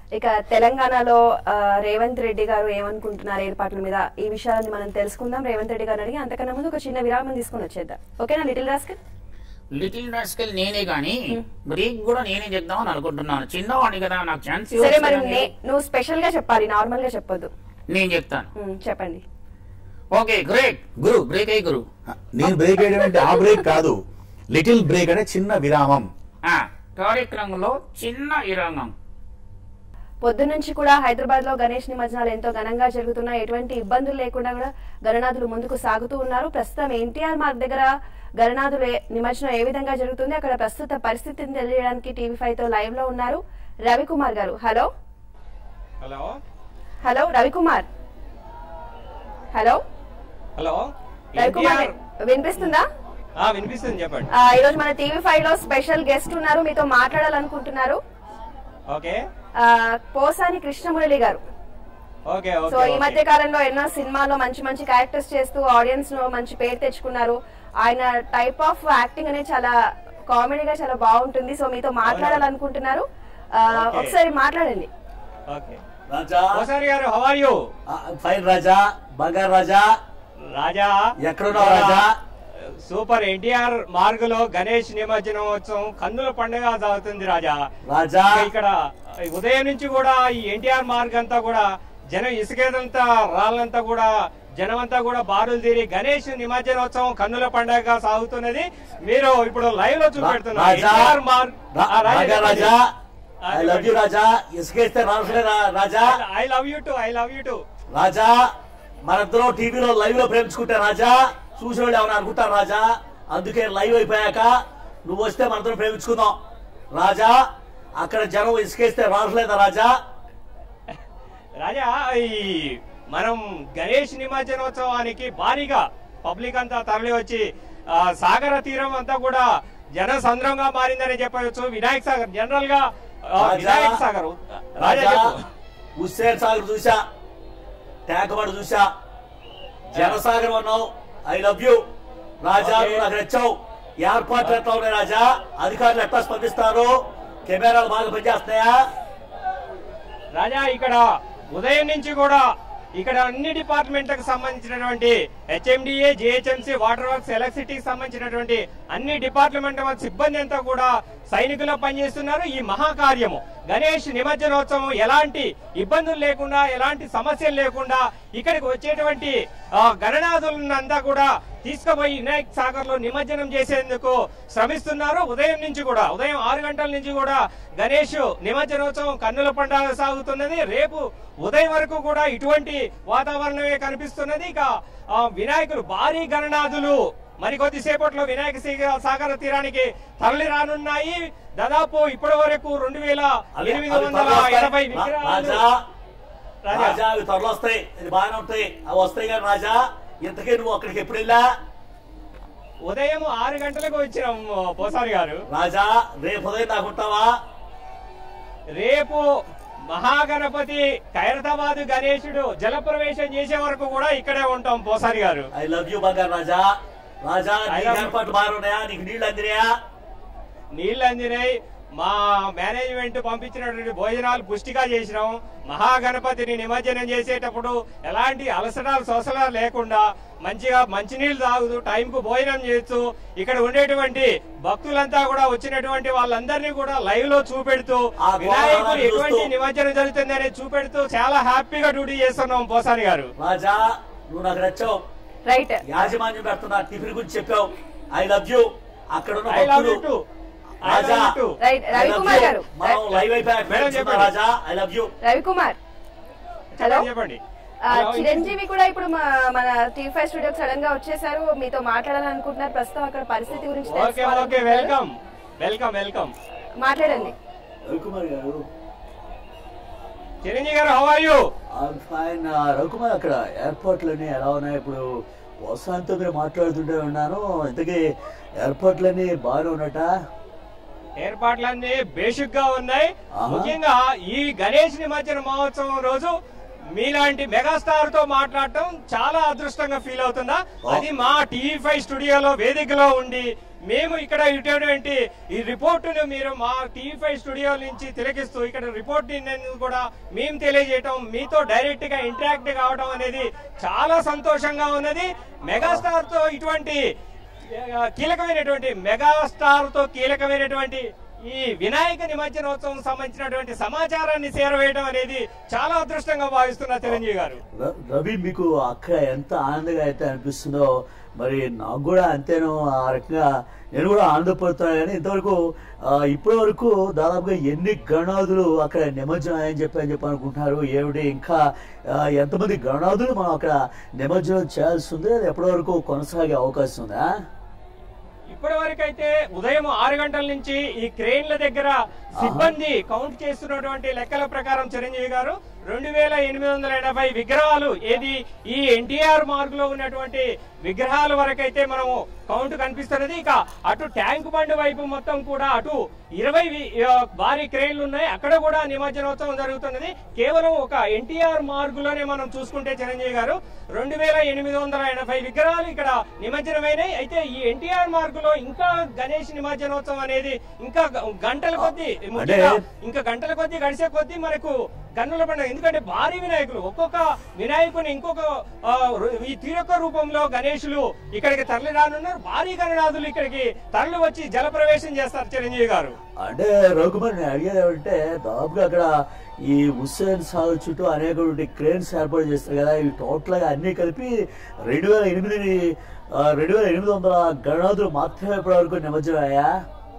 ఇక తెలంగాణలో ఆ, రేవంత్ రెడ్డి గారు ఏమనుకుంటున్నారు ఏర్పాట్ల మీద ఈ విషయాలను మనం తెలుసుకుందాం రేవంత్ రెడ్డి గారిని అడిగి అంతకన్నా ముందు ఒక చిన్న విరామం తీసుకొని వచ్చేద్దాం ఓకేనా లిటిల్ రాస్కల్ లిటిల్ రాస్కెల్ నేనే గాని బ్రేక్ కూడా నేనే చెప్దామని అనుకుంటున్నాను చిన్నవాడిని కదా నాకు ఛాన్స్ సరే మరి నే- నువ్వు స్పెషల్ గా చెప్పాలి నార్మల్ గా చెప్పొద్దు నేను చెప్తాను ఉమ్, చెప్పండి ఓకే గ్రేట్ గురు బ్రేక్ అయ్యి గురు నేను బ్రేక్ వేయడం అంటే ఆ బ్రేక్ కాదు లిటిల్ బ్రేక్ అనే చిన్న విరామం ఆ, కార్యక్రమంలో చిన్న విరామం పొద్దు నుంచి కూడా హైదరాబాద్ లో గణేష్ నిమజ్జనాలు ఎంతో ఘనంగా జరుగుతున్నాయి ఎటువంటి ఇబ్బందులు లేకుండా కూడా గణనాథులు ముందుకు సాగుతూ ఉన్నారు ప్రస్తుతం ఎన్టీఆర్ మార్గ్ దగ్గర గణనాథులు ఏ- నిమజ్జనం ఏ విధంగా జరుగుతుంది అక్కడ ప్రస్తుత పరిస్థితిని తెలియడానికి టీవీ ఫైవ్ తో లైవ్ లో ఉన్నారు Ravikumar garu hello hello hello Ravikumar hello hello Ravikumar NTR వినిపిస్తుందా ఆ, వినిపిస్తుంది చెప్పండి ఆ, ఈరోజు మన టీవీ ఫైవ్ లో స్పెషల్ గెస్ట్ ఉన్నారు మీతో మాట్లాడాలనుకుంటున్నారు ఓకే ఆ, పోసాని కృష్ణమురళి గారు ఓకే సో ఓకే ఈ మధ్య కాలంలో ఎన్నో సినిమాల్లో మంచి మంచి క్యారెక్టర్స్ చేస్తూ ఆడియన్స్ లో మంచి పేరు తెచ్చుకున్నారు ఆయన టైప్ ఆఫ్ యాక్టింగ్ అనేది చాలా కామెడీగా చాలా బాగుంటుంది సో మీతో మాట్లాడాలనుకుంటున్నారు ఆ, Okay. ఒకసారి మాట్లాడండి ఓకే రాజా ఓసారి garu how are you fine Raja బంగారు రాజా రాజా ఎక్కడున్నావు రాజా? సూపర్ ఎన్టీఆర్ మార్గులో గణేష్ నిమజ్జనోత్సవం కన్నుల పండుగ సాగుతుంది రాజా రాజా ఇంకా ఇక్కడ ఉదయం నుంచి కూడా ఈ ఎన్టీఆర్ మార్గ్ అంతా కూడా జనం ఇసుకేదంతా రాళ్ళంతా కూడా జనం అంతా కూడా బారులు తీరి గణేష్ నిమజ్జనోత్సవం కన్నుల పండుగగా సాగుతున్నది మీరు ఇప్పుడు లైవ్ లో చూపెడుతున్నారు రాజా ఎన్టీఆర్ మార్గ్ రా- ఆ, రాజా రాజా చెప్పండి. రాజా ఆ, ఐ లవ్ యూ రాజా ఇసుకేస్తే రాసులే Raja I love you too I love you too Raja మనిద్దరం టీవీలో లైవ్ లో ప్రేమించుకుంటే రాజా చూసిన వాళ్ళు ఏమైనా అనుకుంటారు రాజా అందుకే లైవ్ అయిపోయాక నువ్వు వస్తే మనిద్దరం ప్రేమించుకుందాం రాజా అక్కడ జనం ఇసుకేస్తే రాసులేదా రాజా రాజా ఈ మనం గణేష్ నిమజ్జనోత్సవానికి భారీగా పబ్లిక్ అంతా తరలి వచ్చి ఆ, సాగర తీరం అంతా కూడా జన సంద్రంగా మారిందని చెప్పవచ్చు వినాయక్ సాగర్ జనరల్ గా ఆ, రాజా, వినాయక్ సాగర్ రాజా రాజా చెప్పు. హుస్సేన్ సాగర్ చూసా ట్యాంకబడి చూసా జనసాగర్ ఉన్నావు I love you Raja okay. నువ్వు నాకు నచ్చావు ఏర్పాట్లు ఎట్లా ఉన్నాయి రాజా అధికారులు ఎట్లా స్పందిస్తారు కెమెరాలు బాగా పనిచేస్తున్నాయా రాజా ఇక్కడ ఉదయం నుంచి కూడా ఇక్కడ అన్ని డిపార్ట్మెంట్లకు సంబంధించినటువంటి హెచ్ఎండిఏ జిహెచ్ఎంసీ వాటర్ వర్క్స్ ఎలక్ట్రిసిటీకి సంబంధించినటువంటి అన్ని డిపార్ట్మెంట్ సిబ్బంది అంతా కూడా సైనికులు పనిచేస్తున్నారు ఈ మహాకార్యము గణేష్ నిమజ్జనోత్సవం ఎలాంటి ఇబ్బందులు లేకుండా ఎలాంటి సమస్యలు లేకుండా ఇక్కడికి వచ్చేటువంటి ఆ, గణనాథులంతా కూడా తీసుకుపోయి వినాయక్ సాగర్ లో నిమజ్జనం చేసేందుకు శ్రమిస్తున్నారు ఉదయం నుంచి కూడా ఉదయం ఆరు గంటల నుంచి కూడా గణేష్ నిమజ్జనోత్సవం కన్నుల పండుగ సాగుతున్నది రేపు ఉదయం వరకు కూడా ఇటువంటి వాతావరణమే కనిపిస్తున్నది ఇక ఆ, వినాయకులు భారీ గణనాథులు మరికొద్ది సేపట్లో వినాయక సీ- సాగర తీరానికి తరలి రానున్నాయి దాదాపు ఇప్పటి వరకు రెండు వేల అవి- ఎనిమిది అవి వందల త్వరలో వస్తాయి. ఎనభై రా- విగ్రహాలు రాజా రాజా. రాజా అవి త్వరలో వస్తాయి ఇది బాగానే ఉంటాయి అవి వస్తాయి కానీ రాజా ఇంతకీ నువ్వు అక్కడికి ఎప్పుడు వెళ్ళా ఉదయం ఆరు గంటలకు వచ్చినాం పోసారి గారు రాజా రేపు ఉదయం నాకు ఉంటావా రేపు మహాగణపతి ఖైరతాబాద్ గణేశుడు జలప్రవేశం చేసే వరకు కూడా ఇక్కడే ఉంటాం పోసారి గారు ఐ లవ్ యూ బంగారు రాజా రాజా I నీకు love you. ఏర్పాట్లు బాగున్నాయా నీకు నీళ్లు అందినాయా నీళ్ళు అందినాయి మా మేనేజ్మెంట్ పంపించినటువంటి భోజనాలు పుష్టిగా చేసినాం మహాగణపతిని నిమజ్జనం చేసేటప్పుడు ఎలాంటి అలసటాలు సోసలాలు లేకుండా మంచిగా మంచినీళ్ళు తాగుతూ టైంకు భోజనం చేస్తూ ఇక్కడ ఉండేటువంటి భక్తులంతా కూడా వచ్చినటువంటి వాళ్ళందరినీ కూడా లైవ్ లో చూపెడుతూ ఆ వినాయకుడు గోడలను ఎటువంటి చూస్తూ. నిమజ్జనం జరుగుతుంది అనేది చూపెడుతూ చాలా హ్యాపీగా డ్యూటీ చేస్తున్నాం పోసాని గారు రాజా నువ్వు నాకు నచ్చావు రైట్ యాజమాన్యం పెడుతున్నా టిఫిన్ గురించి చెప్పావు ఐ లవ్ యూ అక్కడ ఉన్న ఐ లవ్ యూ భక్తులు too I love Raja you too right I love Ravikumar you. Garu మనం లైవ్ అయిపోయాక మేడం కూర్చుందాం, చెప్పండి. Raja I love you Ravikumar hello చెప్పండి ఆ, చిరంజీవి కూడా ఇప్పుడు మా- మన టీవీ ఫైవ్ స్టూడియోకి సడన్ గా వచ్చేసారు మీతో మాట్లాడాలనుకుంటున్నారు ప్రస్తుతం అక్కడ పరిస్థితి గురించి ఓకే ఓకే తెలుసుకోవాలనుకుంటున్నారు. వెల్కమ్ వెల్కమ్ వెల్కమ్ మాట్లాడండి Ravikumar garu Chiranjeevi garu how are you fine Ravikumar అక్కడ ఎయిర్పోర్ట్లన్నీ ఎలా ఉన్నాయి ఇప్పుడు వస్తాంతో మీరు మాట్లాడుతుంటే ఉన్నాను ఇంతకీ ఎయిర్పోర్ట్లన్నీ బాగానే ఉన్నట ఏర్పాట్లన్నీ బేసిక్ గా ఉన్నాయి ఆహా. ముఖ్యంగా ఈ గణేష్ నిమజ్జన మహోత్సవం రోజు మీలాంటి మెగాస్టార్ తో మాట్లాడటం చాలా అదృష్టంగా ఫీల్ అవుతుందా ఓ. అది మా టీవీ ఫైవ్ స్టూడియోలో వేదికలో ఉండి మేము ఇక్కడ ఇటువంటి ఈ రిపోర్టును మీరు మా టీవీ ఫైవ్ స్టూడియో నుంచి తిలకిస్తూ ఇక్కడ రిపోర్ట్ కూడా మేము తెలియజేయటం మీతో డైరెక్ట్ గా ఇంటరాక్ట్ కావడం అనేది చాలా సంతోషంగా ఉన్నది మెగాస్టార్ తో ఇటువంటి ఆ, కీలకమైనటువంటి మెగాస్టార్ తో కీలకమైనటువంటి ఈ వినాయక నిమజ్జనోత్సవం సంబంధించినటువంటి సమాచారాన్ని చేరవేయడం అనేది చాలా అదృష్టంగా భావిస్తున్నా చిరంజీవి గారు ర- రవి మీకు అక్కడ ఎంత ఆనందంగా అయితే అనిపిస్తుందో మరి నాకు కూడా అంతేను ఆ రకంగా నేను కూడా ఆనందపడుతున్నా కానీ ఇంతవరకు ఆ, ఇప్పటి వరకు దాదాపుగా ఎన్ని గణనాథులు అక్కడ నిమజ్జనం అని చెప్పి అని చెప్పి అనుకుంటున్నారు ఏమిటి ఇంకా ఆ, ఎంతమంది గణనాథులు మనం అక్కడ నిమజ్జనం చేయాల్సి ఉంది అది ఎప్పటి వరకు కొనసాగే అవకాశం ఉందా ఇప్పటి వరకు అయితే ఉదయం ఆరు గంటల నుంచి ఈ క్రెయిన్ల దగ్గర సిబ్బంది కౌంట్ చేస్తున్నటువంటి లెక్కల ప్రకారం చిరంజీవి గారు రెండు వేల ఎనిమిది వందల ఎనభై విగ్రహాలు ఏది ఈ ఎన్టీఆర్ మార్గ్ లో ఉన్నటువంటి విగ్రహాల వరకు అయితే మనము కౌంట్ కనిపిస్తున్నది ఇక అటు ట్యాంక్ బండ్ వైపు మొత్తం కూడా అటు ఇరవై వి- ఆ, భారీ క్రెయిన్లు ఉన్నాయి అక్కడ కూడా నిమజ్జనోత్సవం జరుగుతున్నది కేవలం ఒక ఎన్టీఆర్ మార్గ్ లోనే మనం చూసుకుంటే చిరంజీవి గారు రెండు వేల ఎనిమిది వందల ఎనభై విగ్రహాలు ఇక్కడ నిమజ్జనమైనాయి అయితే ఈ ఎన్టీఆర్ మార్గ్ లో ఇంకా గణేష్ నిమజ్జనోత్సవం అనేది ఇంకా గ- గంటల కొద్దీ ముఖ్యంగా ఇంకా గంటల కొద్దీ గడిచే కొద్దీ మనకు గన్నుల పండుగ ఎందుకంటే భారీ వినాయకులు ఒక్కొక్క వినాయకుని ఇంకొక ఆ, రు- ఈ తీరొక్క రూపంలో గణేషులు ఇక్కడికి తరలి రానున్నారు భారీ గణనాథులు ఇక్కడికి తరలి వచ్చి జల ప్రవేశం చేస్తారు చిరంజీవి గారు అంటే రఘుమర్ నేను అడిగేది ఏమంటే దాదాపుగా అక్కడ ఈ హుస్సేన్ సాగర్ చుట్టూ అనేక క్రేన్స్ ఏర్పాటు చేస్తారు కదా ఇవి టోటల్ గా అన్ని కలిపి రెండు వేల ఎనిమిది రెండు వేల ఎనిమిది వందల గణనాథులు మాత్రమే ఇప్పటి వరకు నిమజ్జనం అయ్యా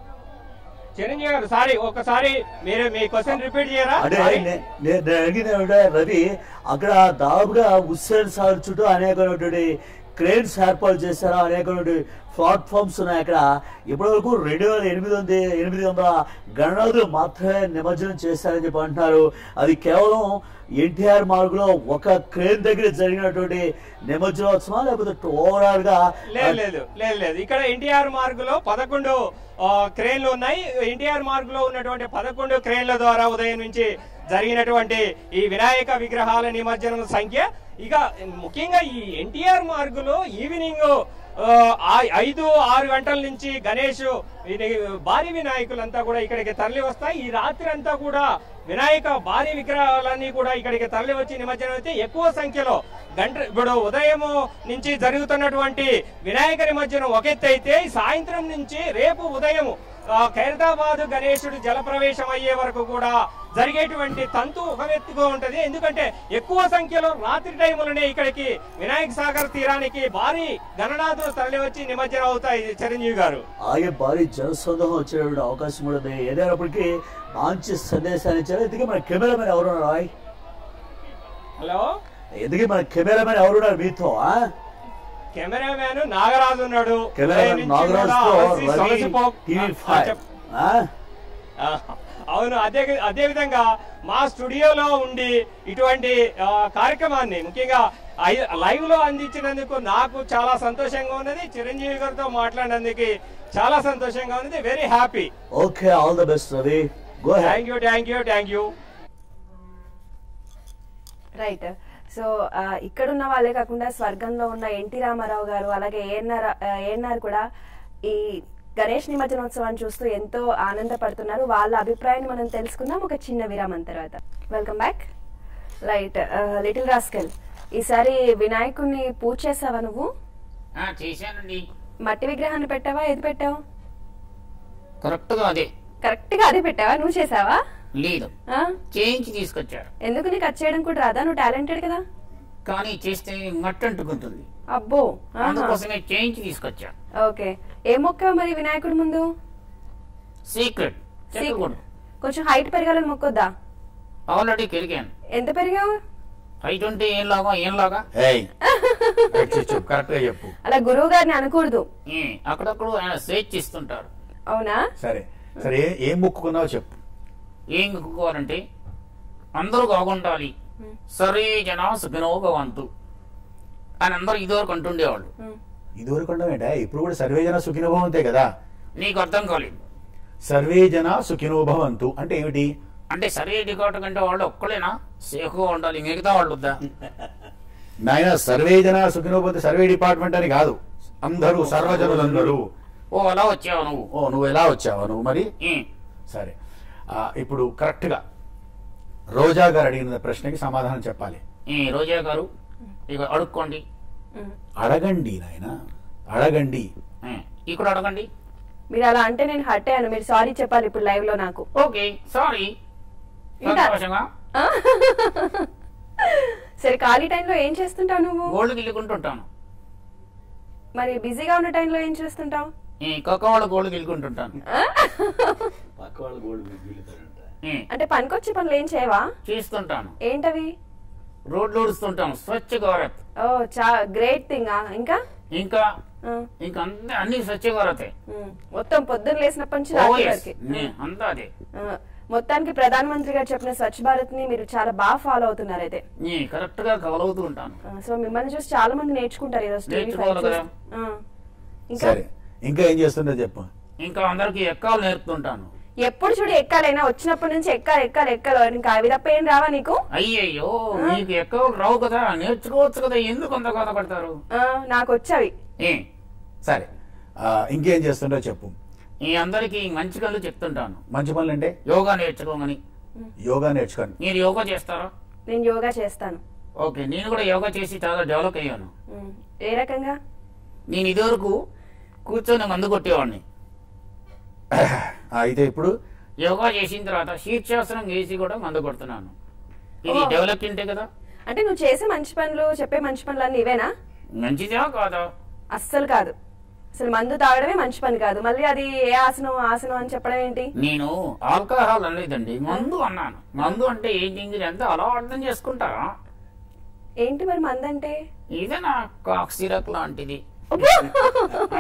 చిరంజీవి గారు సారీ ఒకసారి మీరు మీ క్వశ్చన్ రిపీట్ చేయరా అంటే Sorry. నే- నే- నేను అడిగింది ఏమంటే రవి అక్కడ దాదాపుగా హుస్సేన్ సాగర్ చుట్టూ అనేకమైనటువంటి క్రేన్స్ ఏర్పాటు చేశారు అనేకమైనటువంటి ప్లాట్ఫామ్స్ ఉన్నాయి అక్కడ ఇప్పటి వరకు రెండు వేల ఎనిమిది వందల ఎనిమిది వందల గణనాథులు మాత్రమే నిమజ్జనం చేశారని చెప్పి అంటున్నారు అది కేవలం ఎన్టీఆర్ మార్గులో ఒక క్రేన్ దగ్గర జరిగినటువంటి నిమజ్జనోత్సవం లేకపోతే ఓవరాల్ గా లేదు లేదు లేదు లేదు ఇక్కడ ఎన్టీఆర్ మార్గ్ లో పదకొండు ఆ, క్రేన్లు ఉన్నాయి ఎన్టీఆర్ మార్గ్ లో ఉన్నటువంటి పదకొండు క్రేన్ల ద్వారా ఉదయం నుంచి జరిగినటువంటి ఈ వినాయక విగ్రహాల నిమజ్జనం సంఖ్య ఇక ముఖ్యంగా ఈ ఎన్టీఆర్ మార్గ్ లో ఈవినింగ్ ఆ, ఆ- ఐదు ఆరు గంటల నుంచి గణేష్ ఇది భారీ వినాయకులంతా కూడా ఇక్కడికి తరలి వస్తాయి ఈ రాత్రి అంతా కూడా వినాయక భారీ విగ్రహాలన్నీ కూడా ఇక్కడికి తరలి వచ్చి నిమజ్జనం అయితే ఎక్కువ సంఖ్యలో గంట ఇప్పుడు ఉదయం నుంచి జరుగుతున్నటువంటి వినాయక నిమజ్జనం ఒక ఎత్తు అయితే ఈ సాయంత్రం నుంచి రేపు ఉదయం ఆ, ఖైరతాబాద్ గణేశుడు జలప్రవేశం అయ్యే వరకు కూడా జరిగేటువంటి తంతు ఒక ఎత్తుగా ఉంటది ఎందుకంటే ఎక్కువ సంఖ్యలో రాత్రి టైములనే ఇక్కడికి వినాయక సాగర్ తీరానికి భారీ గణనాథులు తరలి వచ్చి నిమజ్జనం అవుతాయి చిరంజీవి గారు అలాగే భారీ జనసందోహం వచ్చేటువంటి అవకాశం కూడా ఉంది ఏదైనప్పటికీ మంచి సందేశాన్ని ఇచ్చారు ఎందుకే మన కెమెరామెన్ ఎవరున్నారు రాయ్ హలో ఎందుకే మన కెమెరామెన్ ఎవరున్నారు మీతో ఆ? కెమెరామ్యాన్ నాగరాజు ఉన్నాడు కెమెరామెన్ ఉదయం నుంచి నాగరాజుతో కూడా అలసి రవి సొగసిపో- టీవీ ఆ, ఫైవ్ చెప్- ఆ? ఆ, అవును అదే అదే విధంగా మా స్టూడియోలో ఉండి ఇటువంటి ఆ, కార్యక్రమాన్ని ముఖ్యంగా ఐ- లైవ్ లో అందించినందుకు నాకు చాలా సంతోషంగా ఉన్నది చిరంజీవి గారితో మాట్లాడినందుకు చాలా సంతోషంగా ఉన్నది very happy okay all the best Ravi go ahead thank you thank you thank you right so ఆ, ఇక్కడున్న వాళ్ళే కాకుండా స్వర్గంలో ఉన్న ఎన్టీ రామారావు గారు అలాగే ఏఎన్ఆర్ ఏఎన్ఆర్ కూడా ఈ గణేష్ నిమజ్జనోత్సవాన్ని చూస్తూ ఎంతో ఆనందపడుతున్నారు వాళ్ళ అభిప్రాయాన్ని మనం తెలుసుకుందాం ఒక చిన్న విరామం తర్వాత welcome back right little rascal ఈసారి వినాయకుడిని పూజ చేసావా నువ్వు ఆ, చేశానండి మట్టి విగ్రహాన్ని పెట్టావా ఏది పెట్టావు కరెక్ట్ గా అదే కరెక్ట్ గా అదే పెట్టావా నువ్వు చేసావా లేదు ఆ? చేయించి తీసుకొచ్చారు ఎందుకు నీకు కట్ చేయడం కూడా రాదా నువ్వు టాలెంటెడ్ కదా కానీ చేస్తే మట్టి అంటుకుంటుంది అబ్బో ఆహా. అందుకోసమే చేయించి తీసుకొచ్చారు ఓకే ఏ మొక్క మరి వినాయకుడి ముందు సీక్రెట్ చెప్పకూడదు కొంచెం హైట్ పెరగాలని మొక్కొద్దా ఆల్రెడీ పెరిగాను ఎంత పెరిగావు హైట్ ఉంటే ఏం లాగా ఏం లాగా ఏయ్ చెప్పు కరెక్ట్ గా చెప్పు అలా గురువు గారిని అనకూడదు ఏ, అక్కడక్కడ ఆయన స్వేచ్ఛ ఇస్తుంటారు అవునా సరే సరే ఏ- ఏం మొక్కుకున్నావో చెప్పు ఏం కుక్కోవాలంటే అందరూ బాగుండాలి సరే జన సుఖినో భవంతు అని అందరూ ఇదివరకు అంటుండేవాళ్ళు ఇదివరకు ఉండవేంటా ఇప్పుడు కూడా సర్వే జన సుఖినోభవంతే కదా నీకు అర్థం కాలేదు సర్వే జన సుఖినోభవంతు అంటే ఏమిటి అంటే సరే డికాట్ కంటే వాళ్ళు ఒక్కలేనా సేఫ్గా ఉండాలి మిగతా వాళ్ళు వద్దా నాయన సర్వే జన సుఖినోభవంతు సర్వే డిపార్ట్మెంట్ అని కాదు అందరూ సర్వజనులందరూ ఓ అలా వచ్చావు నువ్వు ఓ నువ్వు ఎలా వచ్చావా నువ్వు మరి ఏ, సరే ఆ, ఇప్పుడు కరెక్ట్గా రోజా గారు అడిగిన ప్రశ్నకి సమాధానం చెప్పాలి ఏ, రోజా గారు ఇక అడుక్కోండి ఉమ్. అడగండి నాయన అడగండి ఏ, ఇక్కడ అడగండి మీరు అలా అంటే నేను హట్ అయ్యాను మీరు సారీ చెప్పాలి ఇప్పుడు లైవ్ లో నాకు ఓకే సారీ ఇంకా? సంతోషంగా ఆ? సరే ఖాళీ టైంలో ఏం చేస్తుంటావు నువ్వు గోల్డ్ గిల్లుకుంటుంటాను మరి బిజీగా ఉన్న టైంలో ఏం చేస్తుంటావు ఈ కక్క వాళ్ళ గోల్డ్ గిల్లుకుంటుంటాను పక్క వాళ్ళు గోల్డ్ వీలుతారంట ఏ, అంటే పనికొచ్చే పనులు ఏం చేయవా చేస్తుంటాను ఏంటవి రోడ్లు ఊడుస్తుంటాను స్వచ్ఛ భారత్ ఓ చా గ్రేట్ థింగ్ ఇంకా ఇంకా ఆ, ఇంకా అన్ని అన్ని స్వచ్ఛ భారతే ఉమ్. మొత్తం పొద్దున్న లేసినప్పటి నుంచి ఓ రాత్రి yes. వరకు నే- అంతా అదే ఆ, మొత్తానికి ప్రధానమంత్రి గారు చెప్పిన స్వచ్ఛ భారత్ ని మీరు చాలా బాగా ఫాలో అవుతున్నారు అయితే నీ కరెక్ట్ గా కవలవుతూ ఉంటాను ఆ, సో మిమ్మల్ని చూసి చాలా మంది నేర్చుకుంటారు ఈరోజు టీవీ నేర్చుకోవాలి కదా. ఇంకా సరే ఇంకా ఏం చేస్తుందో చెప్పు ఇంకా అందరికి ఎక్కాలు నేర్పుతుంటాను ఎప్పుడు చూడు ఎక్కాలైనా వచ్చినప్పటి నుంచి ఎక్కాలి ఎక్కాలి ఎక్కాలి ఇంకా అవి తప్ప ఏం రావా నీకు అయ్యయ్యో నీకు ఎక్కలు రావు కదా నేర్చుకోవచ్చు కదా ఎందుకు అంత కథ పడతారు ఆ, నాకు వచ్చావి ఏ సరే ఆ, ఇంకేం చేస్తుండో చెప్పు ఈ అందరికి మంచి కళ్ళు చెప్తుంటాను మంచి పనులు అంటే యోగా నేర్చుకోమని యోగా నేర్చుకోండి మీరు యోగా చేస్తారా నేను యోగా చేస్తాను ఓకే నేను కూడా యోగా చేసి చాలా డెవలప్ అయ్యాను ఉమ్, ఏ రకంగా నేను ఇదివరకు కూర్చొని మందు కొట్టేవాడిని ఆ, అయితే ఇప్పుడు యోగా చేసిన తర్వాత శీర్షాసనం వేసి కూడా మందు కొడుతున్నాను ఇది ఓ. డెవలప్మెంటే కదా అంటే నువ్వు చేసే మంచి పనులు చెప్పే మంచి పనులు అన్ని ఇవేనా మంచిదా కాదా అస్సలు కాదు అసలు మందు తాగడమే మంచి పని కాదు మళ్ళీ అది ఏ ఆసనం ఆసనం అని చెప్పడం ఏంటి నేను ఆల్కహాల్ అనలేదండి మందు అన్నాను మందు అంటే ఏంటి ఎంత అలా అర్థం చేసుకుంటారా ఏంటి మరి మందు అంటే ఇదేనా కాక్ సిరక్ లాంటిది ఆ.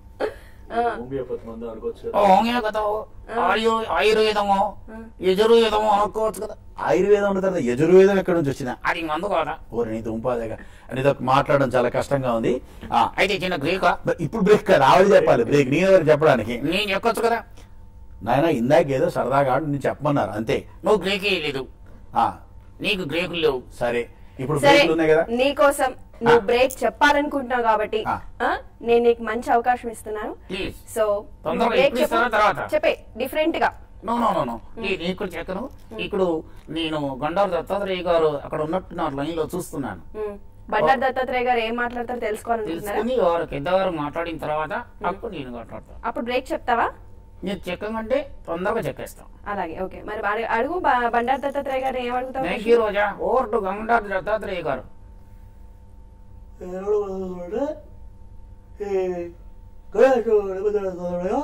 ఆ, హోమియోపతి మందు అనుకోవచ్చు ఓ హోమియోపతో ఆయు ఆయుర్వేదమో యజుర్వేదమో అనుకోవచ్చు కదా ఆయుర్వేదం ఉన్న తర్వాత యజుర్వేదం ఎక్కడి నుంచి వచ్చిందా అది మందు కాదా ఓరి నీ దుంపాదేగా నీతో మాట్లాడడం చాలా కష్టంగా ఉంది ఆ, అయితే చిన్న గ్రీకా బ- ఇప్పుడు బ్రేక్ కాదు ఆవిడ చెప్పాలి బ్రేక్ నీ ఎవరు చెప్పడానికి నేను ఎక్కొచ్చు కదా నాయన ఇందాక ఏదో సరదాగా నేను చెప్పమన్నారు అంతే నువ్వు గ్రీకే లేదు ఆ నీకు గ్రేకులు లేవు సరే ఇప్పుడు సరే బ్రేక్లు ఉన్నాయి కదా నీకోసం నువ్వు బ్రేక్ చెప్పాలనుకుంటున్నావు కాబట్టి ఆ. ఆ, నేను నీకు మంచి అవకాశం ఇస్తున్నాను ప్లీజ్ సో తొందరగా బ్రేక్ ఇప్పుడు ఇస్తారా తర్వాత? చెప్పే డిఫరెంట్ గా నో నో నో నో నీకు చెక్కను ఇప్పుడు నేను గండారు దత్తాత్రేయ గారు అక్కడ ఉన్నట్టున్నారు లైన్ లో చూస్తున్నాను ఉమ్, బండారు దత్తాత్రేయ గారు ఏం మాట్లాడతారో తెలుసుకోవాలనుకుంటున్నారా తెలుసుకుని వారు పెద్దవారు మాట్లాడిన తర్వాత అప్పుడు నేను మాట్లాడతాను అప్పుడు బ్రేక్ చెప్తావా మీరు చెక్కమంటే తొందరగా చెక్కేస్తాం అలాగే ఓకే మరి అడు- అడుగు బ- బండారు దత్తాత్రేయ గారు ఏం అడుగుతావు thank you Roja over to Bandaru Dattatreya garu ఎవరు అంటే ఈ గణేష్ నిబంధన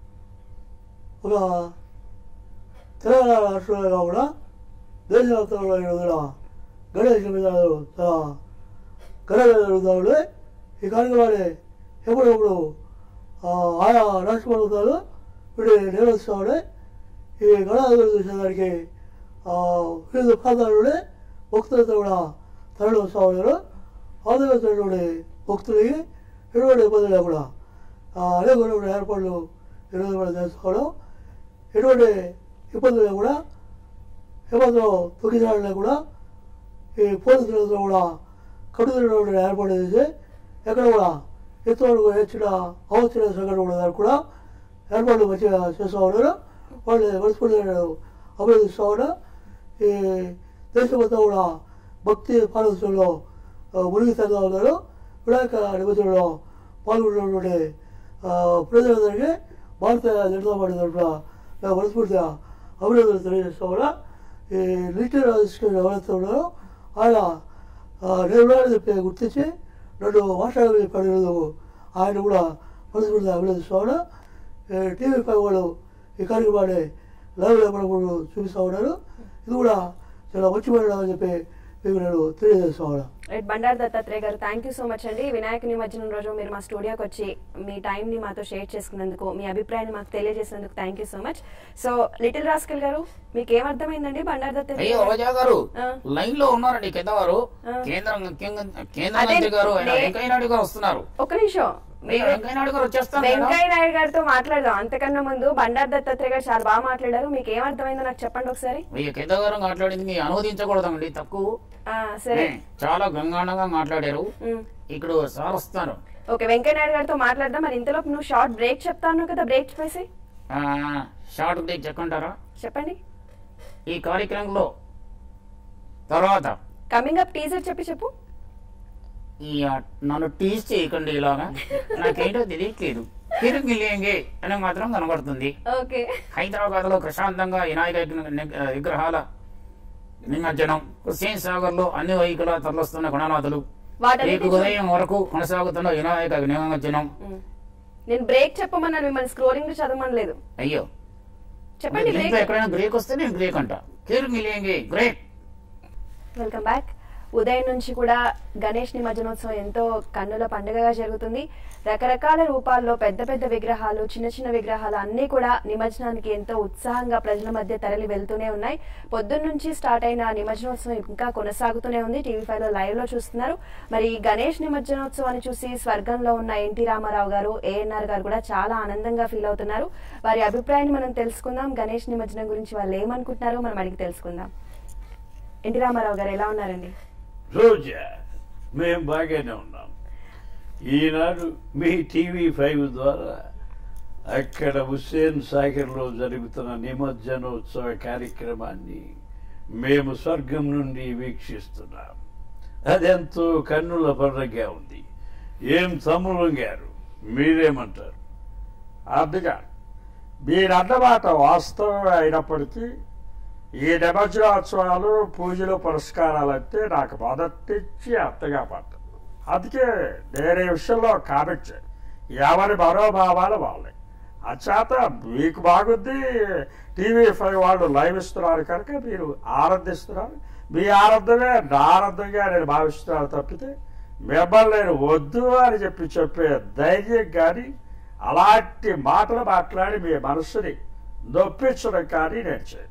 ఒక తెలంగాణ రాష్ట్రంలో కాకుండా దేశవ్యాప్తంలో ఈ రోజున గణేష్ నిబంధనలు చాలా ఘనంగా జరుగుతాయి ఈ కార్యక్రమాన్ని ఎప్పుడెప్పుడు ఆ, ఆయా రాష్ట్ర ప్రభుత్వాలు వీటిని నిర్వహిస్తూ ఉన్నాయి ఈ గణాలు చూసేదానికి ఆ, వివిధ ప్రాంతాల నుండి భక్తులతో కూడా తరలి వస్తూ ఉన్నారు ఆంధ్రప్రదేశ్లోని భక్తులకి ఎటువంటి ఇబ్బంది లేకుండా ఆ, అనేక రకమైన ఏర్పాట్లు ఈరోజు కూడా చేసుకోవడం ఎటువంటి ఇబ్బందులు లేకుండా ఏమాత్రం తొక్కిసలాడు లేకుండా ఈ పోలీసులతో కూడా కట్టుదిట్టమైన ఏర్పాటు చేసి ఎక్కడ కూడా ఎంతవరకు హెచ్చిన అవసర సంఘటన కూడా దానికి కూడా ఏర్పాట్లు మంచిగా చేస్తూ ఉన్నారు వాళ్ళు మనస్ఫూర్తిగా అభినందిస్తూ ఉన్నా ఈ దేశం మొత్తం కూడా భక్తి పారదర్శంలో మునిగి తగ్గా ఉన్నారు వినాయక నిబంధనలో పాల్గొన్నటువంటి ఆ, ప్రజలందరికీ భారత జనతా పార్టీ తరఫున నా మనస్ఫూర్తిగా అభినందనలు తెలియజేస్తా ఉన్నా ఈ లిటర్ రాజకీయ ఎవరైతే ఉన్నారో ఆయన ఆ, నేను ఉన్నానని చెప్పి గుర్తించి నన్ను మాట్లాడమని చెప్పాడు ఈరోజు ఆయన కూడా మనస్ఫూర్తిగా అభినందిస్తా ఉన్నా ఈ టీవీ పై వాళ్ళు ఈ కార్యక్రమాన్ని లైవ్ లేపడకుండా చూపిస్తూ ఉన్నారు ఇది కూడా చాలా మంచి పని అని చెప్పి మీకు నేను తెలియజేస్తా ఉన్నా రైట్ బండారు దత్తాత్రేయ గారు థ్యాంక్ యూ సో మచ్ అండి వినాయక నిమజ్జనం రోజు మీరు మా స్టూడియోకి వచ్చి మీ టైం ని మాతో షేర్ చేసుకున్నందుకు మీ అభిప్రాయాన్ని మాకు తెలియజేసినందుకు thank you so much so little rascal garu మీకు ఏం అర్థమైందండి బండారు దత్తాత్రేయ అయ్యో గారు? రోజా గారు ఆ. లైన్ లో ఉన్నారండి పెద్దవారు ఆ. కేంద్ర కేంద్ర కేంద్ర అదే మంత్రి గారు ఆయన నే- వెంకయ్య నాయుడు గారు వస్తున్నారు ఒక్క నిమిషం మీరు వెంకయ్య నాయుడు గారు వచ్చేస్తారు మేడం. వెంకయ్య నాయుడు గారితో మాట్లాడదాం అంతకన్నా ముందు బండారు దత్తాత్రేయ గారు చాలా బాగా మాట్లాడారు మీకు ఏం అర్థమైందో నాకు చెప్పండి ఒకసారి మీ పెద్దగారు మాట్లాడింది మీ అనువదించకూడదండి తక్కువ ఆ, సరే ఏ, చాలా గంగాణంగా మాట్లాడారు ఉమ్, ఇక్కడ సార్ వస్తున్నారు ఓకే వెంకయ్య నాయుడు గారితో మాట్లాడదాం మరి ఇంతలోపు నువ్వు షార్ట్ బ్రేక్ చెప్తాను కదా బ్రేక్ చెప్పేసి ఆ, షార్ట్ బ్రేక్ చెక్కంటారా చెప్పండి ఈ కార్యక్రమంలో తర్వాత కమింగ్ అప్ టీజర్ చెప్పి చెప్పు ఈ ఆ, నన్ను టీజ్ చేయకండి ఇలాగా నాకేంటో తెలియట్లేదు తిరిగిలేంగే అని మాత్రం కనబడుతుంది ఓకే హైదరాబాద్ లో ప్రశాంతంగా వినాయక విగ్ర- ని- విగ్రహాల నిమజ్జనం హుస్సేన్ సాగర్ లో అన్ని వైకుల తరలిస్తున్న గణనాథులు వాటన్నిటి రేపు ఉదయం వరకు కొనసాగుతున్న వినాయక నిమజ్జనం నేను బ్రేక్ చెప్పమన్నాను మిమ్మల్ని స్క్రోలింగ్ చదవమనలేదు అయ్యో చెప్పండి దీంట్లో బ్రేక్ ఎక్కడైనా బ్రేక్ వస్తే నేను బ్రేక్ అంట తిరిగిలేంగే బ్రేక్ వెల్కమ్ బ్యాక్ ఉదయం నుంచి కూడా గణేష్ నిమజ్జనోత్సవం ఎంతో కన్నుల పండుగగా జరుగుతుంది రకరకాల రూపాల్లో పెద్ద పెద్ద విగ్రహాలు చిన్న చిన్న విగ్రహాలు అన్నీ కూడా నిమజ్జనానికి ఎంతో ఉత్సాహంగా ప్రజల మధ్య తరలి వెళ్తూనే ఉన్నాయి పొద్దున్న నుంచి స్టార్ట్ అయిన నిమజ్జనోత్సవం ఇంకా కొనసాగుతూనే ఉంది టీవీ ఫైవ్ లో లైవ్ లో చూస్తున్నారు మరి ఈ గణేష్ నిమజ్జనోత్సవాన్ని చూసి స్వర్గంలో ఉన్న ఎన్టీ రామారావు గారు ఏఎన్ఆర్ గారు కూడా చాలా ఆనందంగా ఫీల్ అవుతున్నారు వారి అభిప్రాయాన్ని మనం తెలుసుకుందాం గణేష్ నిమజ్జనం గురించి వాళ్ళు ఏమనుకుంటున్నారో మనం అడిగి తెలుసుకుందాం ఎన్టీ రామారావు గారు ఎలా ఉన్నారండి రోజా మేం బాగానే ఉన్నాం ఈనాడు మీ టీవీ ఫైవ్ ద్వారా అక్కడ హుస్సేన్ సాగర్లో జరుగుతున్న నిమజ్జనోత్సవ కార్యక్రమాన్ని మేము స్వర్గం నుండి వీక్షిస్తున్నాం అదెంతో కన్నుల పండుగగా ఉంది ఏం తమ్ములం గారు మీరేమంటారు అదిగా మీరన్నమాట వాస్తవం అయినప్పటికీ ఈ నిమజ్జనోత్సవాలు పూజలు పురస్కారాలు అంటే నాకు మొదటి నుంచి అంతగా పడ్డదు అందుకే నేను ఈ విషయంలో కామెంట్ చేయను ఎవరి మనోభావాలు వాళ్ళే అచేత మీకు బాగుంది టీవీ ఫైవ్ వాళ్ళు లైవ్ ఇస్తున్నారు కనుక మీరు ఆనందిస్తున్నారు మీ ఆనందమే నా ఆనందంగా నేను భావిస్తున్నాను తప్పితే మిమ్మల్ని నేను వద్దు అని చెప్పి చెప్పే ధైర్యం కానీ అలాంటి మాటలు మాట్లాడి మీ మనసుని నొప్పించడం కానీ నేను చేయను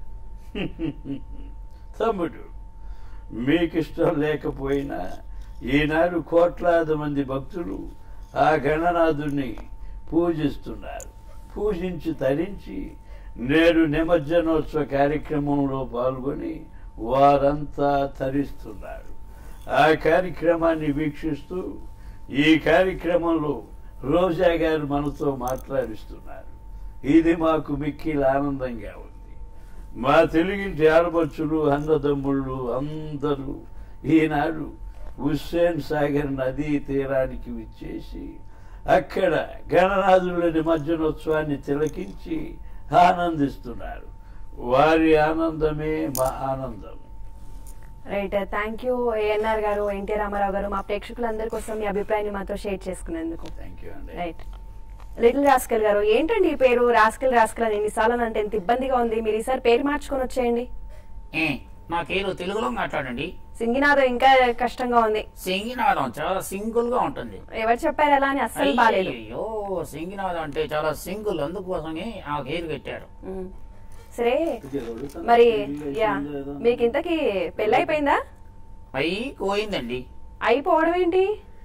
తమ్ముడు మీకు ఇష్టం లేకపోయినా ఈనాడు కోట్లాది మంది భక్తులు ఆ గణనాథుని పూజిస్తున్నారు పూజించి తరించి నేడు నిమజ్జనోత్సవ కార్యక్రమంలో పాల్గొని వారంతా తరిస్తున్నారు ఆ కార్యక్రమాన్ని వీక్షిస్తూ ఈ కార్యక్రమంలో రోజా గారు మనతో మాట్లాడిస్తున్నారు ఇది మాకు మిక్కిలి ఆనందంగా ఉంది మా తెలుగింటి ఆడపడుచులు అన్నదమ్ముళ్ళు అందరూ ఈనాడు హుస్సేన్ సాగర్ నదీ తీరానికి విచ్చేసి అక్కడ గణనాథుల నిమజ్జనోత్సవాన్ని తిలకించి ఆనందిస్తున్నారు వారి ఆనందమే మా ఆనందం రైట్ థ్యాంక్ యూ ఏఎన్ఆర్ గారు ఎన్టీ రామారావు గారు మా ప్రేక్షకులందరి కోసం మీ అభిప్రాయాన్ని మాతో షేర్ చేసుకునేందుకు థ్యాంక్ యూ అండి రైట్ లిటిల్ రాస్కల్ గారు ఏంటండి ఈ పేరు రాస్కల్ రాస్కల్ అని ఎన్నిసార్లు అంటే ఎంత ఇబ్బందిగా ఉంది మీరు ఈసారి పేరు మార్చుకొని వచ్చేయండి ఏ నాకేదో తెలుగులో మాట్లాడండి సింగినాథం ఇంకా కష్టంగా ఉంది సింగినాదం చాలా సింగిల్ గా ఉంటుంది ఎవరు చెప్పారు అలా అని అస్సలు బాలేదు అయ్యో సింగినాదం అంటే చాలా సింగిల్ అందుకోసమే ఆ పేరు పెట్టారు ఉమ్. సరే మరి యా మీకు ఇంతకి పెళ్ళైపోయిందా అయ్యి పోయిందండి అయిపోవడం ఏంటి